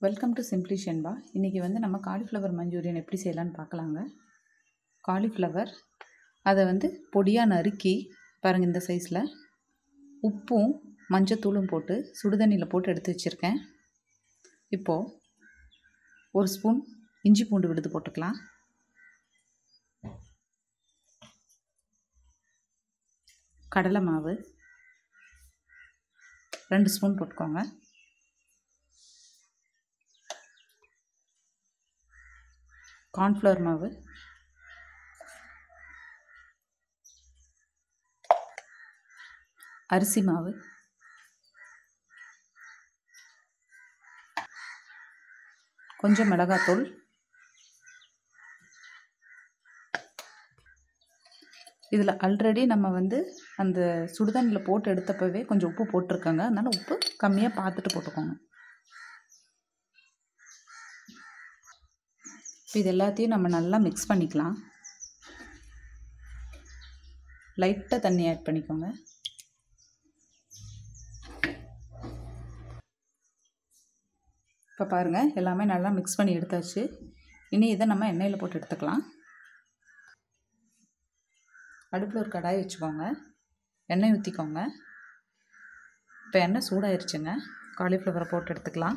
welcome to simply ஷென்பா இன்றைக்கி வந்து நம்ம காலிஃப்ளவர் மஞ்சூரியன் எப்படி செய்யலான்னு பார்க்கலாங்க காலிஃப்ளவர் அதை வந்து பொடியாக நறுக்கி பாருங்கள் இந்த சைஸில் உப்பும் மஞ்சத்தூளும் போட்டு சுடுதண்ணியில் போட்டு எடுத்து வச்சுருக்கேன் இப்போது ஒரு ஸ்பூன் இஞ்சி பூண்டு விழுது போட்டுக்கலாம் கடலை மாவு ரெண்டு ஸ்பூன் போட்டுக்கோங்க கார்ன்ஃப்ளவர் மாவு அரிசி மாவு கொஞ்சம் மிளகாத்தூள் இதில் ஆல்ரெடி நம்ம வந்து அந்த சுடுதண்ணியில் போட்டு எடுத்தப்பவே கொஞ்சம் உப்பு போட்டிருக்கோங்க அதனால் உப்பு கம்மியாக பார்த்துட்டு போட்டுக்கோங்க இப்போ இது எல்லாத்தையும் நம்ம நல்லா மிக்ஸ் பண்ணிக்கலாம் லைட்டாக தண்ணி ஆட் பண்ணிக்கோங்க இப்போ பாருங்கள் எல்லாமே நல்லா மிக்ஸ் பண்ணி எடுத்தாச்சு இனி இதை நம்ம எண்ணெயில் போட்டு எடுத்துக்கலாம் அடுப்பில் ஒரு கடாய் வச்சுக்கோங்க எண்ணெய் ஊற்றிக்கோங்க இப்போ எண்ணெய் சூடாயிருச்சுங்க காலிஃப்ளவரை போட்டு எடுத்துக்கலாம்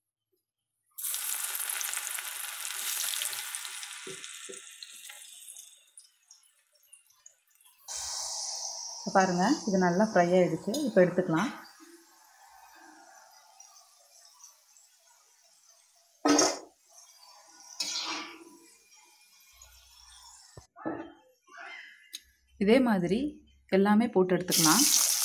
இப்போ பாருங்கள் இது நல்லா ஃப்ரை ஆகிடுச்சு இப்போ எடுத்துக்கலாம் இதே மாதிரி எல்லாமே போட்டு எடுத்துக்கலாம்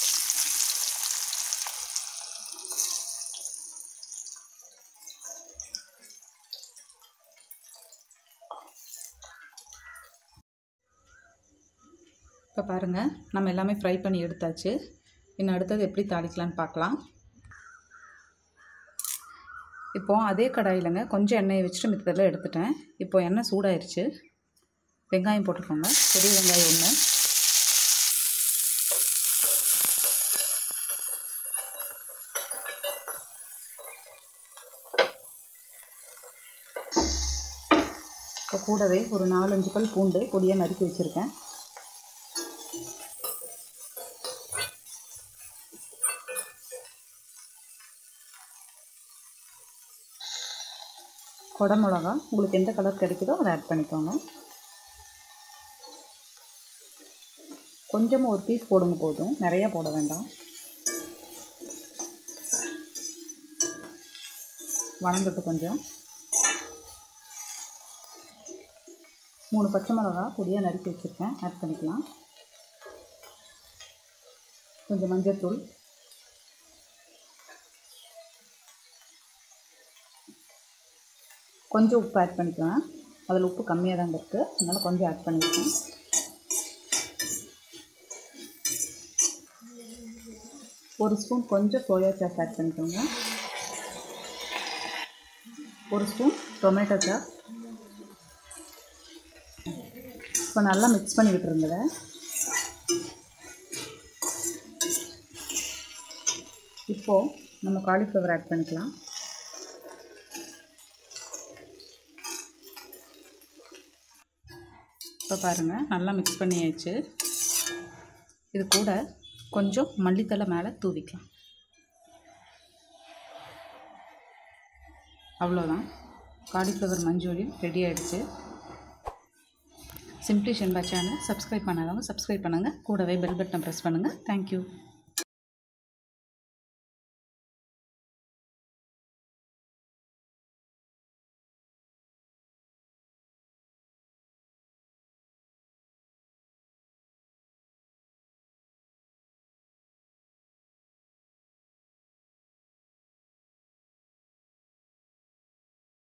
இப்போ பாருங்கள் நம்ம எல்லாமே ஃப்ரை பண்ணி எடுத்தாச்சு இன்னும் அடுத்தது எப்படி தாளிக்கலான்னு பார்க்கலாம் இப்போது அதே கடாயிலங்க கொஞ்சம் எண்ணெயை வச்சுட்டு மித்ததெல்லாம் எடுத்துட்டேன் இப்போ எண்ணெய் சூடாயிருச்சு வெங்காயம் போட்டுக்கோங்க பெரிய வெங்காயம் ஒன்று இப்போ கூடவே ஒரு நாலஞ்சு பல் பூண்டு பொடியாக நறுக்கி வச்சுருக்கேன் கொடை மிளகா உங்களுக்கு எந்த கலர் கிடைக்குதோ அதை ஆட் பண்ணிக்கோங்க கொஞ்சமாக ஒரு பீஸ் போடுங்க போதும் நிறையா போட வேண்டாம் வளர்ந்துட்டு கொஞ்சம் மூணு பச்சை மிளகா பொடியாக நறுக்கி வச்சுருக்கேன் ஆட் பண்ணிக்கலாம் கொஞ்சம் மஞ்சள்தூள் கொஞ்சம் உப்பு ஆட் பண்ணிக்கலாம் அதில் உப்பு கம்மியாக தாங்க இருக்குது அதனால் கொஞ்சம் ஆட் பண்ணிக்கலாம் ஒரு ஸ்பூன் கொஞ்சம் சோயா சாஸ் ஆட் பண்ணிக்கோங்க ஒரு ஸ்பூன் டொமேட்டோ சாஸ் இப்போ நல்லா மிக்ஸ் பண்ணி விட்டுருங்க இப்போது நம்ம காலிஃப்ளவர் ஆட் பண்ணிக்கலாம் இப்போ பாருங்கள் நல்லா மிக்ஸ் பண்ணியாச்சு இது கூட கொஞ்சம் மல்லித்தலை மேலே தூவிக்கலாம் அவ்வளோதான் காலிஃப்ளவர் மஞ்சூரியன் ரெடி ஆகிடுச்சு சிம்ப்ளி ஷென்பா சேனல் சப்ஸ்கிரைப் பண்ணாதவங்க சப்ஸ்கிரைப் பண்ணுங்கள் கூடவே பெல் பட்டன் ப்ரெஸ் பண்ணுங்கள் தேங்க்யூ